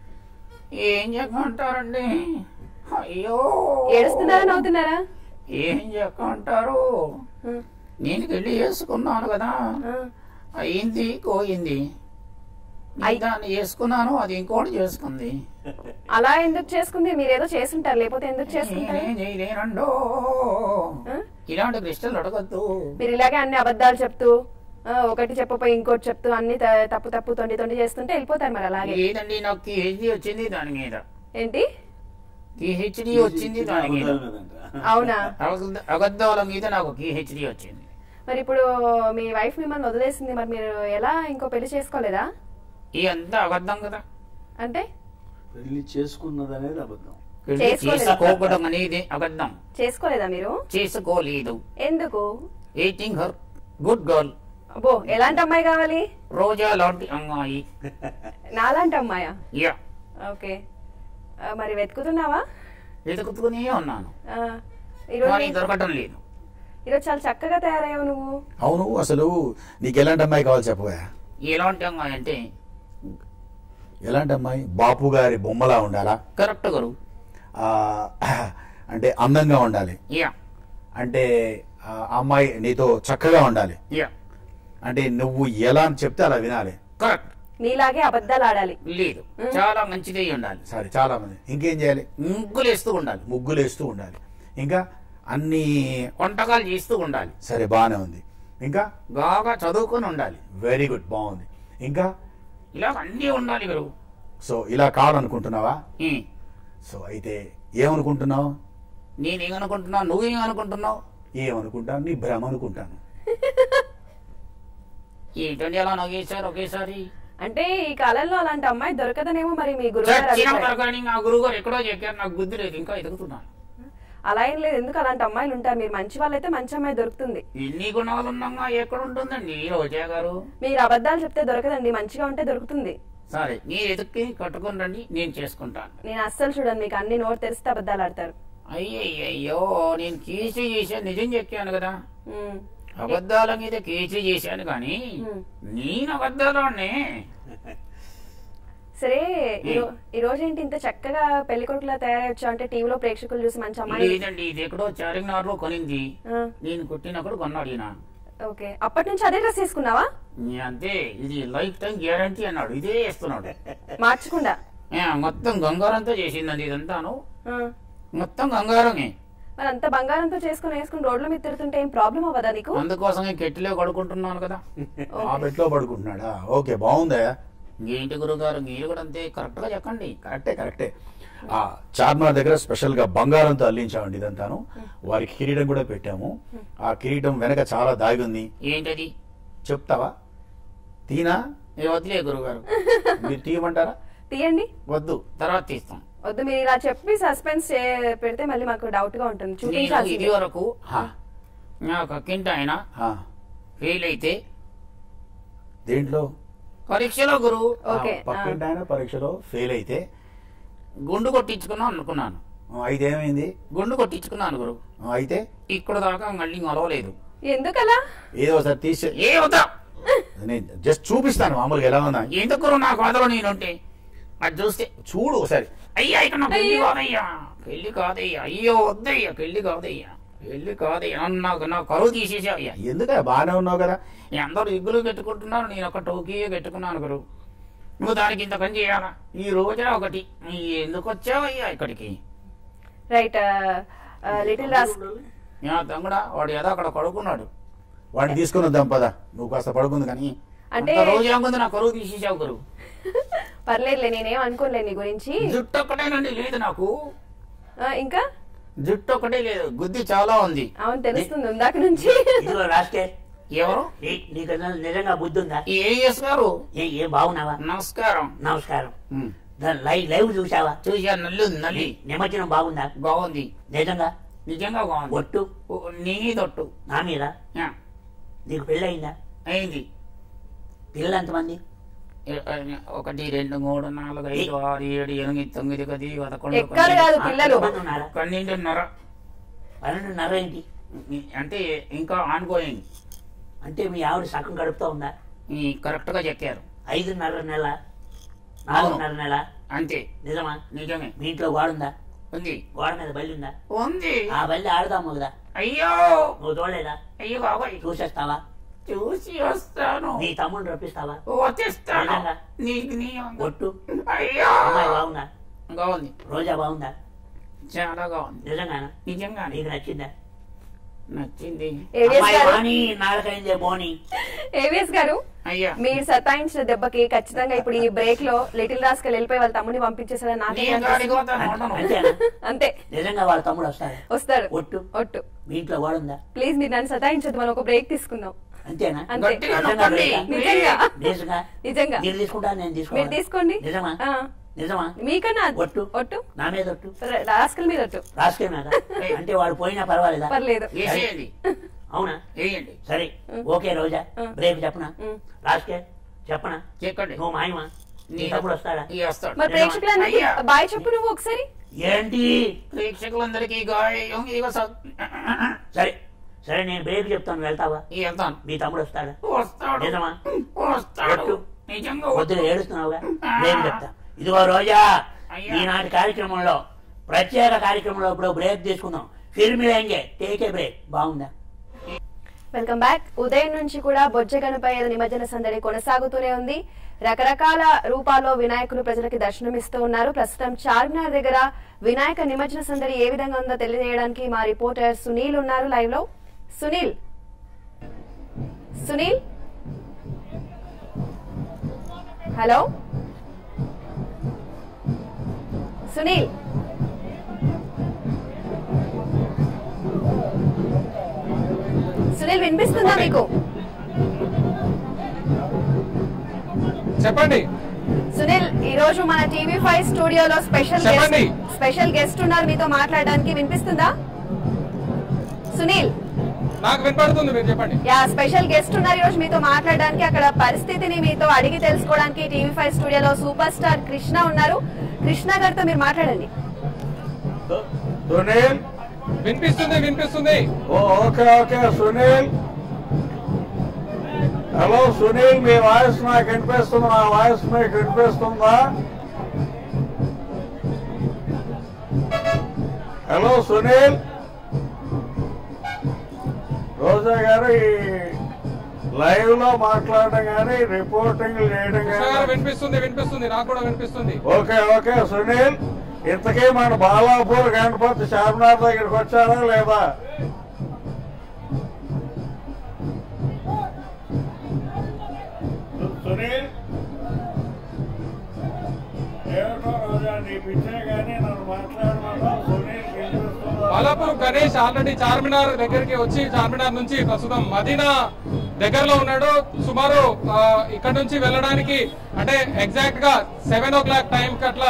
ఏం చెప్పమంటారండి అయ్యో ఏడుస్తున్నారా నవ్వుతున్నారా ఏం చెప్పమంటారు ఉమ్, నేను పెళ్లి చేసుకున్నాను కదా ఆ. అయింది కోయింది నేను అయ్- దాన్ని చేసుకున్నాను అది ఇంకోటి చేసుకుంది అలా ఎందుకు చేసుకుంది మీరేదో చేసుంటారు లేకపోతే ఎందుకు చేసుకుంటారు నేనే చేయలేనండో ఆ? ఇలాంటి ప్రశ్నలు అడగద్దు మీరు ఇలాగే అన్ని అబద్ధాలు చెప్తూ ఆ, ఒకటి చెప్పపోయి ఇంకోటి చెప్తూ అన్ని త- తప్పు తప్పు తొండి తొండి చేస్తుంటే వెళ్ళిపోతారు మరి అలాగే లేదండి నాకు పిహెచ్డి వచ్చింది దాని మీద ఏంటి పిహెచ్డి వచ్చింది దాని మీద అవునా అబద్ధ- అబద్ధాల మీద నాకు పిహెచ్డి వచ్చింది మరి ఇప్పుడు మీ వైఫ్ మిమ్మల్ని వదిలేసింది మరి మీరు ఎలా ఇంకో పెళ్లి చేసుకోలేదా ఇదంతా అబద్ధం కదా అంటే పెళ్లి చేసుకున్నది అనేది అబద్ధం పెళ్లి చేసుకోలేదు. చేసుకోవడం అనేది అబద్ధం చేసుకోలేదా మీరు చేసుకోలేదు ఎందుకు ఎయిటింగ్ హర్ గుడ్ గర్ల్ అబ్బో ఎలాంటి అమ్మాయి కావాలి రోజా లాంటి అమ్మాయి నాలాంటి అమ్మాయా యా ఓకే ఆ, మరి వెతుకుతున్నావా వెతుకుతూనే ఉన్నాను ఆ, ఈరోజు కానీ నీ- దొరకటం లేదు ఈరోజు చాలా చక్కగా తయారయ్యావు నువ్వు అవును అసలు నీకు ఎలాంటి అమ్మాయి కావాలి చెప్పవా ఎలాంటి అమ్మాయి అంటే ఎలాంటి అమ్మాయి బాపు గారి బొమ్మలా ఉండాలా కరెక్ట్ గురు ఆ, అంటే అందంగా ఉండాలి యా అంటే ఆ అమ్మాయి నీతో చక్కగా ఉండాలి యా అంటే నువ్వు ఎలా అని చెప్తే అలా వినాలి కరెక్ట్ నీలాగే అబద్ధాలు ఆడాలి లేదు చాలా మంచిది అయి ఉండాలి సరే చాలా మంది ఇంకేం చేయాలి ముగ్గులు వేస్తూ ఉండాలి ముగ్గులు వేస్తూ ఉండాలి ఇంకా అన్ని వంటకాలు చేస్తూ ఉండాలి సరే బాగానే ఉంది ఇంకా బాగా చదువుకొని ఉండాలి వెరీ గుడ్ బాగుంది ఇంకా ఇలా అన్నీ ఉండాలి గురువు సో ఇలా కావాలనుకుంటున్నావా ఉం. సో అయితే ఏమనుకుంటున్నావు నేనేమనుకుంటున్నావు నువ్వేమనుకుంటున్నావు ఏమనుకుంటాను నీ భ్రమ అనుకుంటాను ఏంటండి అలా నవ్వేశారు ఒకేసారి అంటే ఈ కాలంలో అలాంటి అమ్మాయి దొరకదనేమో మరి మీ గురుగారు చచ్చిన అభిప్రాయం. కానీ నా గురువు గారు ఎక్కడో చెప్పారు నాకు బుద్ధి లేదు ఇంకా ఎదుగుతున్నాను అలా ఏం లేదు ఎందుకు అలాంటి అమ్మాయిలు ఉంటారు మీరు మంచి వాళ్ళైతే మంచి అమ్మాయి దొరుకుతుంది ఎన్ని గుణాలు ఉన్నాగా ఎక్కడ ఉంటుందండి రోజా గారు మీరు అబద్ధాలు చెప్తే దొరకదండి మంచిగా ఉంటే దొరుకుతుంది సరే మీరు ఎదుక్కి కట్టుకుని రండి నేను చేసుకుంటాను నేను అస్సలు చూడండి మీకు అన్ని నోరు తెరిస్తే అబద్ధాలు ఆడతారు అయ్యయ్యో నేను కేసు చేశాను నిజం చెప్పాను కదా ఉమ్. అబద్ధాల మీద కేసు చేశాను కానీ ఉమ్. నేను అబద్ధాలని సరే ఈ రో- ఈ రోజు ఏంటి ఇంత చక్కగా పెళ్లి కొడుకులా తయారయ్యొచ్చు అంటే టీవీలో ప్రేక్షకులు చూసి మంచి అమ్మాయి లేదండి ఇది ఎక్కడో చార్మినార్ లో కొనింది ఆ, నేను కుట్టినప్పుడు కొన్నాడు ఈయన ఓకే అప్పటి నుంచి అదే డ్రెస్ తీసుకున్నావా నీ అంతే ఇది లైఫ్ టైం గ్యారంటీ అన్నాడు ఇదే వేస్తున్నాడు మార్చకుండా ఏ, మొత్తం గంగారంతో చేసిందండి ఇదంతాను ఆ, మొత్తం గంగారమే మరి అంత బంగారంతో చేసుకుని వేసుకుని రోడ్ల మీద తిరుగుతుంటే ఏం ప్రాబ్లం అవ్వదా నీకు అందుకోసమే కెట్టిలో కడుకుంటున్నాను కదా ఆ బెడ్లో పడుకుంటున్నాడా ఓకే బాగుందా ఏంటి గురుగారు మీరు కూడా అంతే కరెక్ట్ గా చెప్పండి కరెక్టే కరెక్టే ఆ చార్మినార్ దగ్గర స్పెషల్ గా బంగారంతో అల్లించామండి ఇదంతాను వారికి కిరీటం కూడా పెట్టాము ఆ కిరీటం వెనక చాలా దాగి ఉంది ఏంటది చెప్తావా తీనా ఏ వదిలే గురుగారు మీరు తీయమంటారా తీయండి వద్దు తర్వాత తీస్తాం వద్దు మీరు ఇలా చెప్పి సస్పెన్స్ పెడితే మళ్ళీ మాకు డౌట్ గా ఉంటుంది నేను చూపించాల్సింది ఇది వరకు హా, నా పక్కింటి ఆయన హా. ఫెయిల్ అయితే దేంట్లో పరీక్షలో గురువు ఓకే ఆ, పక్కింటి ఆయన పరీక్షలో ఫెయిల్ అయితే గుండు కొట్టించుకున్నాం అనుకున్నాను ఆ, అయితే ఏమైంది గుండు కొట్టించుకున్నాను గురువు ఆ, అయితే ఇక్కడ దాకా మళ్ళీ మొలవలేదు ఎందుకలా ఏదో ఒకసారి తీసే ఏ వద్దా నేను జస్ట్ చూపిస్తాను మామూలుగా ఎలా ఉందా ఎందుకు గురువు నా కోదలో నేనుంటే అది చూస్తే చూడు ఒకసారి అయ్యా ఇక్కడ నా పెళ్లి కాదయ్యా పెళ్లి కాదయ్యా అయ్యో వద్దయ్యా పెళ్లి కాదయ్యా పెళ్లి కాదయ్యా నన్ను నాకు నా కరువు తీసేసావయ్యా ఎందుక బాగానే ఉన్నావు కదా అందరూ ఇగ్గులు పెట్టుకుంటున్నారు నేను ఒక టోకీయే పెట్టుకున్నాను గురు నువ్వు దానికి ఇంత పని చేయాలా ఈ రోజే ఒకటి నీ ఎందుకు వచ్చావయ్యా ఇక్కడికి రైట్ లిటిల్ రాస్ నా తమ్ముడా వాడు ఏదో అక్కడ పడుకున్నాడు వాడిని తీసుకుని వద్దాం పద నువ్వు కాస్త పడుకుంది కానీ అంటే- అంత రోజు ఏముంది నా కరువు తీసేసావు గురు పర్లేదులే నేనేం అనుకోలే నీ గురించి జుట్టు ఒక్కటేనండి లేదు నాకు ఆ, ఇంకా జుట్టు ఒక్కటే లేదు గుద్ది చాలా ఉంది అవును తెలుస్తుంది ఇందాక నుంచి ఇదిగో రాస్కెల్ ఎవరు నీ- నీకు నిజంగా- నిజంగా బుద్ధి ఉందా ఏఎస్ గారు ఏ- ఏం బాగున్నావా నమస్కారం నమస్కారం ఉమ్. దాని లైవ్ లైవ్ చూసావా చూసా నల్లి నల్లి నిమజ్జనం బాగుందా బాగుంది నిజంగా నిజంగా బాగుంది ఒట్టు ఓ, నీ దొట్టు నా మీద యా, నీకు పెళ్ళయిందా అయింది పిల్లలు ఎంతమంది ఏ- ఏ- ఒకటి రెండు మూడు నాలుగు ఐదు ఆరు ఏడు ఎనిమిది తొమ్మిది పది పదకొండు ఎక్కడ కాదు పిల్లలు ఎంతమంది ఉన్నారా పన్నెండున్నర పన్నెండున్నర ఏంటి అంటే ఇంకా ఆన్గోయింగ్ అంటే మీ ఆవిడ సగం గడుపుతా ఉందా ఈ కరెక్ట్ గా చెప్పారు ఐదున్నర నెల నాలుగున్నర నెల అంతే నిజమా నిజమే మీ ఇంట్లో గోడుందా ఉంది గోడ మీద బల్లి ఉందా ఉంది ఆ బల్లి ఆడదాము కదా అయ్యో నువ్వు చూడలేదా అయ్యో బాబాయ్ చూసేస్తావా చూసి వస్తాను నీ తమ్ముడు రప్పిస్తావా వచ్చేస్తాను నిజంగా? నీకు నీ ఒట్టు అయ్యో అమ్మాయి బాగుందా బాగుంది రోజా బాగుందా చాలా బాగుంది నిజంగానా నిజంగా నీకు నచ్చిందా నచ్చింది ఏవిఎస్ అమ్మాయి గారు వాణి నాలుగైందే బోని ఏవిఎస్ గారు అయ్యా మీరు సతాయించిన దెబ్బకి ఖచ్చితంగా ఇప్పుడు ఈ బ్రేక్ లో లిటిల్ రాస్కల్ వెళ్ళిపోయి వాళ్ళ తమ్ముని పంపించేసాడని నాకే నేను గాడికి పోతాను ఉండను. అంతేనా అంతే నిజంగా వాళ్ళ తమ్ముడు వస్తాడు వస్తాడు ఒట్టు ఒట్టు మీ ఇంట్లో వాడుందా ప్లీజ్ మీరు నన్ను సతాయించద్దు మనం ఒక బ్రేక్ తీసుకుందాం అంతేనా అంతే గట్టిగా నిజంగా నొక్కండి. బ్రేకా? నిజంగా నిజంగా నిజంగా మీరు తీసుకుంటా నేను మీరు తీసుకోవాలి తీసుకోండి నిజమా ఆ. నిజమా మీకన్నా ఒట్టు ఒట్టు నా మీద ఒట్టు రాస్కల్ మీద ఒట్టు రాసుకే మీద అంటే వాడు పోయినా పర్వాలేదా పర్లేదు వేసేయండి అవునా వేయండి సరే ఓకే రోజా బ్రేక్ చెప్పనా ఉం. రాసుకే చెప్పనా చెక్కండి నువ్వు మాయమా నీ నీ- తమ్ముడు వస్తాడా ఈ వస్తాడు మరి ప్రేక్షకులందరికీ అయ్యా. బాయ్ చెప్పు నువ్వు ఒకసారి ఏంటి ప్రేక్షకులందరికీ గాయం ఇదిగో స- సరే సరే నేను బ్రేక్ చెప్తాను వెళ్తావా ఈ వెళ్తాను మీ తమ్ముడు వస్తాడా వస్తాడు నిజమా వస్తాడు ఒట్టు. నిజంగా కొద్దిగా ఏడుస్తున్నావుగా బ్రేక్ చెప్తా ఇదిగో రోజా అయ్యా. ఈనాటి కార్యక్రమంలో ప్రత్యేక కార్యక్రమంలో ఇప్పుడు బ్రేక్ తీసుకుందాం ఫిల్మ్ లేంగే టేకే బ్రేక్ బాగుందా వెల్కమ్ బ్యాక్ ఉదయం నుంచి కూడా బొజ్జ గణపయ్య నిమజ్జన సందడి కొనసాగుతూనే ఉంది రకరకాల రూపాల్లో వినాయకులు ప్రజలకి దర్శనమిస్తూ ఉన్నారు ప్రస్తుతం చార్మినార్ దగ్గర వినాయక నిమజ్జన సందడి ఏ విధంగా ఉందో తెలియజేయడానికి మా రిపోర్టర్ సునీల్ ఉన్నారు లైవ్ లో సునీల్ సునీల్ హలో సునీల్ సునీల్ వినిపిస్తుందా మీకు చెప్పండి సునీల్ ఈ రోజు మన టీవీ ఫైవ్ స్టూడియోలో స్పెషల్ చెప్పండి. గెస్ట్ స్పెషల్ గెస్ట్ ఉన్నారు మీతో మాట్లాడడానికి వినిపిస్తుందా సునీల్ నాకు వినపడుతుంది మీరు చెప్పండి యా స్పెషల్ గెస్ట్ ఉన్నారు ఈ రోజు మీతో మాట్లాడడానికి అక్కడ పరిస్థితిని మీతో అడిగి తెలుసుకోవడానికి టీవీ ఫైవ్ స్టూడియోలో సూపర్ స్టార్ కృష్ణ ఉన్నారు కృష్ణ గారితో మీరు మాట్లాడండి సునీల్ వినిపిస్తుంది వినిపిస్తుంది oh okay okay Sunil hello Sunil మీ వాయిస్ నాకు వినిపిస్తుంది నా వాయిస్ మీకు వినిపిస్తుందా హలో సునీల్ రోజా గారు ఈ లైవ్ లో మాట్లాడడం కానీ రిపోర్టింగ్ చేయడం కృష్ణ గారు కానీ వినిపిస్తుంది వినిపిస్తుంది నాకు కూడా వినిపిస్తుంది ఓకే ఓకే సునీల్ ఇంతకీ మన బాలాపూర్ గణపతి చార్మినార్ దగ్గరికి వచ్చారా లేదా సునీల్ ఏమిటో రోజా నీ పిచ్చే కానీ నన్ను మాట్లాడమన్నా సునీల్ వినిపిస్తుందా? బాలాపూర్ గణేష్ ఆల్రెడీ చార్మినార్ దగ్గరికి వచ్చి చార్మినార్ నుంచి ప్రస్తుతం మదీనా దగ్గరలో ఉన్నాడు సుమారు ఆ, ఇక్కడ నుంచి వెళ్ళడానికి అంటే ఎగ్జాక్ట్ గా సెవెన్ ఓ క్లాక్ టైం కట్లా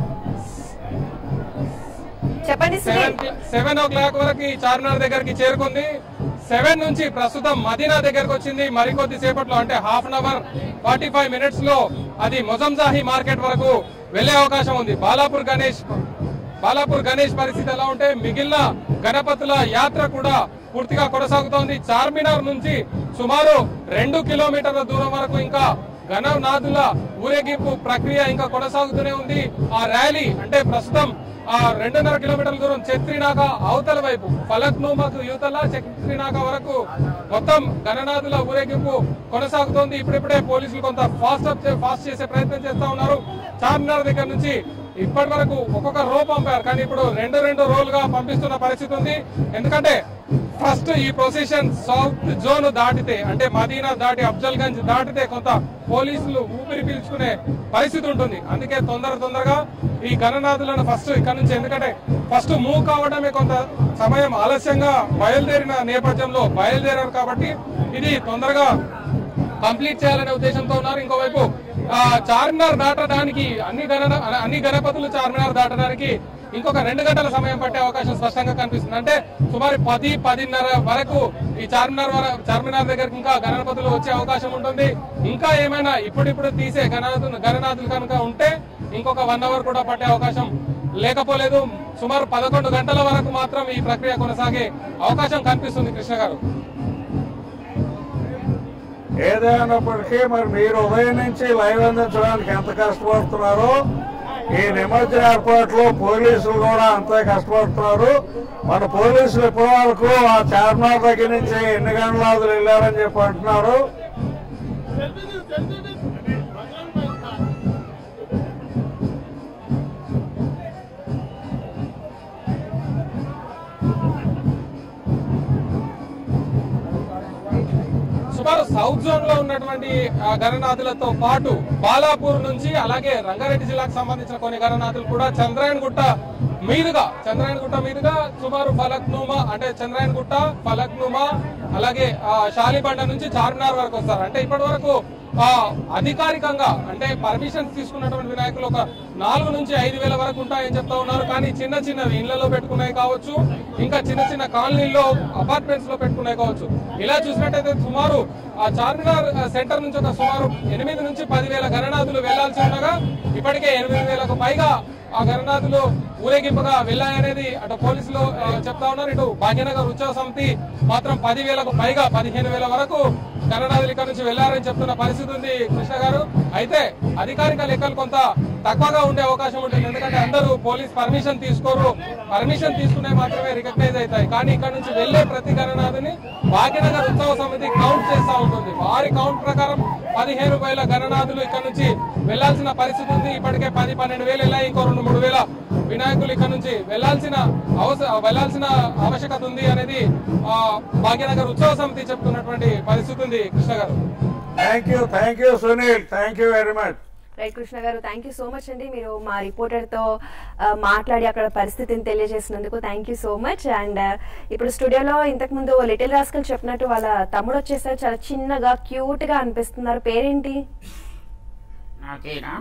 చెప్పండి seven Sunil seven o'clock వరకు ఈ చార్మినార్ దగ్గరికి చేరుకుంది సెవెన్ నుంచి ప్రస్తుతం మదీనా దగ్గరకు వచ్చింది మరికొద్ది సేపట్లో అంటే half an hour forty five minutes లో అది మొజంజాహి మార్కెట్ వరకు వెళ్లే అవకాశం ఉంది బాలాపూర్ గణేష్ బాలాపూర్ గణేష్ పరిస్థితి ఎలా ఉంటే మిగిలిన గణపతుల యాత్ర కూడా పూర్తిగా కొనసాగుతోంది చార్మినార్ నుంచి సుమారు రెండు కిలోమీటర్ల దూరం వరకు ఇంకా గణనాథుల ఊరేగింపు ప్రక్రియ ఇంకా కొనసాగుతూనే ఉంది ఆ ర్యాలీ అంటే ప్రస్తుతం ఆ రెండున్నర కిలోమీటర్ల దూరం చత్రినాక అవతల వైపు ఫలక్నూమకు యువతల చత్రినాక వరకు మొత్తం గణనాథుల ఊరేగింపు కొనసాగుతోంది ఇప్పుడిప్పుడే పోలీసులు కొంత ఫాస్ట్ అప్ ఫాస్ట్ చేసే ప్రయత్నం చేస్తా ఉన్నారు చార్మినార్ దగ్గర నుంచి ఇప్పటి వరకు ఒక్కొక్క రో పంపారు కానీ ఇప్పుడు రెండు రెండు రోలుగా పంపిస్తున్న పరిస్థితి ఉంది ఎందుకంటే ఫస్ట్ ఈ ప్రొసెషన్ సౌత్ జోన్ దాటితే అంటే మదీనా దాటి అఫ్జల్ గంజ్ దాటితే కొంత పోలీసులు ఊపిరి పీల్చుకునే పరిస్థితి ఉంటుంది అందుకే తొందర తొందరగా ఈ గణనాథులను ఫస్ట్ ఇక్కడ నుంచి ఎందుకంటే ఫస్ట్ మూవ్ కావడమే కొంత సమయం ఆలస్యంగా బయలుదేరిన నేపథ్యంలో బయలుదేరారు కాబట్టి ఇది తొందరగా కంప్లీట్ చేయాలనే ఉద్దేశంతో ఉన్నారు ఇంకోవైపు ఆ, చార్మినార్ దాటడానికి అన్ని గణ అన్ని గణపతులు చార్మినార్ దాటడానికి ఇంకొక రెండు గంటల సమయం పట్టే అవకాశం స్పష్టంగా కనిపిస్తుంది అంటే సుమారు పది పదిన్నర వరకు ఈ చార్మినార్ వర- చార్మినార్ దగ్గరికి ఇంకా గణపతులు వచ్చే అవకాశం ఉంటుంది ఇంకా ఏమైనా ఇప్పుడిప్పుడు తీసే గణనాథులు గణనాథులు కనుక ఉంటే ఇంకొక వన్ అవర్ కూడా పట్టే అవకాశం లేకపోలేదు సుమారు పదకొండు గంటల వరకు మాత్రం ఈ ప్రక్రియ కొనసాగే అవకాశం కనిపిస్తుంది కృష్ణ గారు ఏదైనప్పటికీ మరి మీరు ఉదయం నుంచి లైవ్ అందించడానికి ఎంత కష్టపడుతున్నారో ఈ నిమజ్జన ఏర్పాట్లో పోలీసులు కూడా అంతే కష్టపడుతున్నారు మన పోలీసులు ఇప్పటి వరకు ఆ చార్మినార్ దగ్గర నుంచి ఎన్ని గంటలు వెళ్ళారని చెప్పి అంటున్నారు సుమారు సౌత్ జోన్ లో ఉన్నటువంటి ఆ, గణనాథులతో పాటు బాలాపూర్ నుంచి అలాగే రంగారెడ్డి జిల్లాకు సంబంధించిన కొన్ని గణనాథులు కూడా చంద్రాయన్ గుట్ట మీదుగా చంద్రాయన్ గుట్ట మీదుగా సుమారు ఫలక్నుమా అంటే చంద్రాయన్ గుట్ట ఫలక్నుమా అలాగే ఆ, షాలిబండ నుంచి చార్మినార్ వరకు వస్తారు అంటే ఇప్పటి వరకు ఆ, అధికారికంగా అంటే పర్మిషన్స్ తీసుకున్నటువంటి వినాయకులు ఒక నాలుగు నుంచి ఐదు వేల వరకు ఉంటాయని చెప్తా ఉన్నారు కానీ చిన్న చిన్నవి ఇళ్లలో పెట్టుకున్నాయి కావచ్చు ఇంకా చిన్న చిన్న కాలనీల్లో అపార్ట్మెంట్స్ లో పెట్టుకున్నాయి కావచ్చు ఇలా చూసినట్టయితే సుమారు ఆ చార్మినార్ ఆ, సెంటర్ నుంచి ఒక సుమారు ఎనిమిది నుంచి పదివేల గణనాథులు వెళ్లాల్సి ఉండగా ఇప్పటికే ఎనిమిది వేలకు పైగా ఆ గణనాథులు ఊరేగింపుగా వెళ్ళాయనేది అటు పోలీసులు ఆ, చెప్తా ఉన్నారు ఇటు భాగ్యనగర్ ఉత్సవ సమితి మాత్రం పదివేలకు పైగా పదిహేను వేల వరకు గణనాథులు ఇక్కడ నుంచి వెళ్లారని చెప్తున్న పరిస్థితి ఉంది కృష్ణ గారు అయితే అధికారిక లెక్కలు కొంత తక్కువగా ఉండే అవకాశం ఉంటుంది ఎందుకంటే అందరూ పోలీస్ పర్మిషన్ తీసుకోరు పర్మిషన్ తీసుకునే మాత్రమే రికగ్నైజ్ అవుతాయి కానీ ఇక్కడ నుంచి వెళ్లే ప్రతి గణనాథుని భాగ్యనగర్ ఉత్సవ సమితి కౌంట్ చేస్తా ఉంటుంది వారి కౌంట్ ప్రకారం పదిహేను వేల గణనాథులు ఇక్కడ నుంచి వెళ్లాల్సిన పరిస్థితి ఉంది ఇప్పటికే పది పన్నెండు వేలు వెళ్ళాయి ఇంకో రెండు మూడు వేల వినాయకులు ఇక్కడ నుంచి వెళ్లాల్సిన అవసర వెళ్లాల్సిన ఆవశ్యకత ఉంది అనేది ఆ, భాగ్యనగర్ ఉత్సవ సమితి చెప్తున్నటువంటి పరిస్థితి ఉంది Krishna garu thank you thank you Sunil thank you very much right Krishna garu thank you so much అండి మీరు మా రిపోర్టర్ తో ఆ, మాట్లాడి అక్కడ పరిస్థితిని తెలియజేసినందుకు thank you so much and ఇప్పుడు స్టూడియోలో ఇంతకు ముందు లిటిల్ రాస్కల్ చెప్పినట్టు వాళ్ళ తమ్ముడు వచ్చేసారు చాలా చిన్నగా క్యూట్ గా అనిపిస్తున్నారు పేరేంటి నాకేనా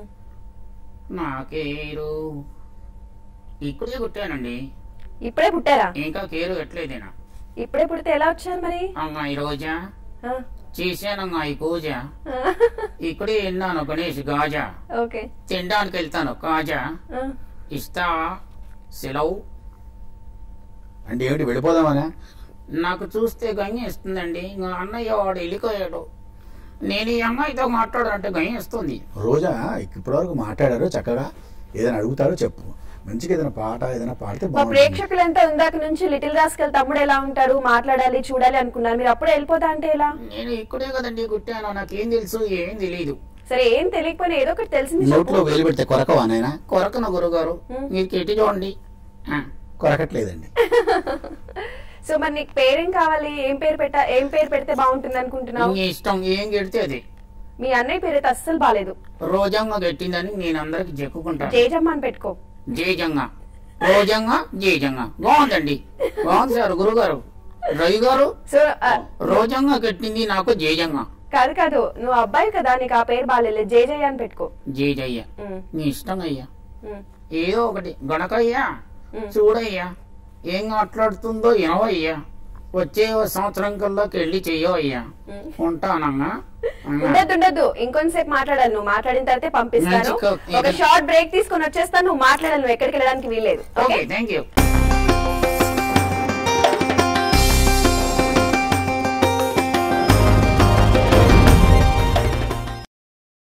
నాకేరు ఇక్కడే కుట్టానండి ఇప్పుడే పుట్టారా ఇంకా కేరు ఎట్లేదేనా ఇప్పుడే పుడితే ఎలా వచ్చారు మరి అమ్మాయి రోజా ఆ, చేశానమ్మా ఈ పూజ ఇక్కడే విన్నాను గణేష్ గాజా ఓకే తినడానికి వెళ్తాను కాజా ఆ, ఇస్తావా సెలవు అంటే ఏమిటి వెళ్ళిపోదామనే నాకు చూస్తే గంగి ఇస్తుందండి ఇంకా అన్నయ్య వాడు వెళ్ళిపోయాడు నేను ఈ అమ్మాయితో మాట్లాడాలంటే గంగి ఇస్తుంది రోజా ఇప్పటివరకు మాట్లాడారు చక్కగా ఏదైనా అడుగుతారో చెప్పు మంచిగా ఏదైనా పాట ఏదైనా పాడితే మా బాగుంటుంది ప్రేక్షకులంతా ఇందాక నుంచి లిటిల్ రాస్కల్ తమ్ముడు ఎలా ఉంటాడు మాట్లాడాలి చూడాలి అనుకున్నారు మీరు అప్పుడే వెళ్ళిపోతా అంటే ఎలా నేను ఇక్కడే కదండి కుట్టాను నాకేం తెలుసు ఏం తెలియదు సరే ఏం తెలియకపోయినా ఏదో ఒకటి తెలిసింది నోట్లో చెప్పు వేలు పెడితే కొరకవా నాయనా కొరకన గురుగారు మీరు కెట్టి చూడండి ఆ, కొరకట్లేదండి సో మరి నీకు పేరేం కావాలి ఏం పేరు పెట్ట ఏం పేరు పెడితే బాగుంటుంది అనుకుంటున్నావు మీ ఇష్టం ఏం కెడితే అది మీ అన్నయ్య పేరు అయితే అస్సలు బాగాలేదు రోజంగా కట్టిందని నేను అందరికి చెప్పుకుంటాను జేజమ్మ అని పెట్టుకో జేజంగా రోజంగా జేజంగా బాగుందండి బాగుంది సార్ గురుగారు రవి గారు సో ఆ, రోజంగా కట్టింది నాకు జేజంగా కాదు కాదు నువ్వు అబ్బాయి కదా నీకు ఆ పేరు బాగాలేదు జేజయ్య అని పెట్టుకో జేజయ్య ఉమ్, నీ ఇష్టం అయ్యా ఉమ్. ఏదో ఒకటి గణకయ్యా ఉమ్. చూడయ్యా ఏం మాట్లాడుతుందో ఏవయ్యా వచ్చే సంవత్సరం కల్లా వెళ్ళి చెయ్యవయ్యా ఉంటానమ్మా అమ్మా. ఉండద్దు ఉండద్దు ఇంకొంతసేపు మాట్లాడాలి నువ్వు మాట్లాడిన తర్వాత పంపిస్తాను మంచి కో- ఒక షార్ట్ బ్రేక్ తీసుకొని వచ్చేస్తాను నువ్వు మాట్లాడాలి నువ్వు ఎక్కడికి వెళ్ళడానికి వీల్లేదు ఓకే ఓకే థ్యాంక్ యూ